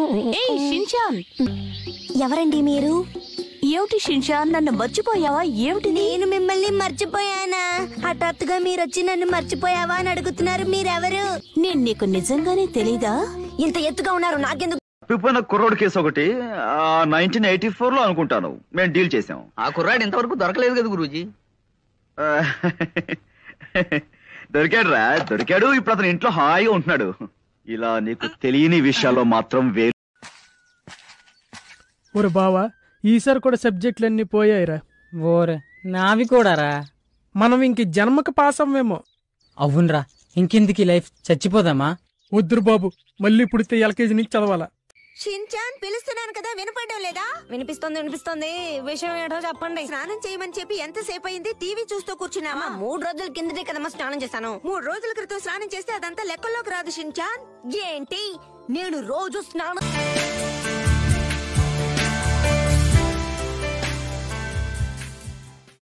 ఏయ్ షిన్చాన్ ఎవరండి మీరు ఏమిటి షిన్చాన్ నన్ను మర్చిపోయావా ఏమిటి నేను మిమ్మల్ని మర్చిపోయానా హఠాత్తుగా మీరు వచ్చి నన్ను మర్చిపోయావా అని అడుగుతున్నారు మీరెవరు నేను నీకు నిజంగానే తెలీదా ఇంత ఎత్తుగా ఉన్నారు నాకెందుకు తప్పిపోయిన కుర్రోడ్ కేసు ఒకటి నైన్టీన్ ఎయిటీ ఫోర్ లో అనుకుంటాను మేము డీల్ చేసాం ఆ కుర్రాడు ఇంతవరకు దొరకలేదు కదా గురూజీ ఆ, దొరికాడు రా దొరికాడు ఇప్పుడు అతను ఇంట్లో హాయిగా ఉంటున్నాడు ఇలా నీకు తెలియని విషయాల్లో మాత్రం వేలు ఒరే బావా ఈసారి కూడా సబ్జెక్టులన్నీ పోయాయిరా ఓరే నావి కూడా రా మనం ఇంక జన్మకు పాస్ అవ్వేమో అవునరా ఇంకెందుకు ఈ లైఫ్ చచ్చిపోదామా వద్దురు బాబు మళ్ళీ పుడితే ఎల్కేజీ నుంచి చదవాలా షిన్చాన్ పిలుస్తున్నాను కదా వినపడడం లేదా వినిపిస్తోంది వినిపిస్తోంది విషయం ఏంటో చెప్పండి స్నానం చేయమని చెప్పి ఎంతసేపు అయింది టీవీ చూస్తూ కూర్చున్నావా మూడు రోజుల కిందటే కదమ్మా స్నానం చేశాను మూడు రోజుల క్రితం స్నానం చేస్తే అదంతా లెక్కల్లోకి రాదు షిన్చాన్ ఏంటి నేను రోజు స్నానం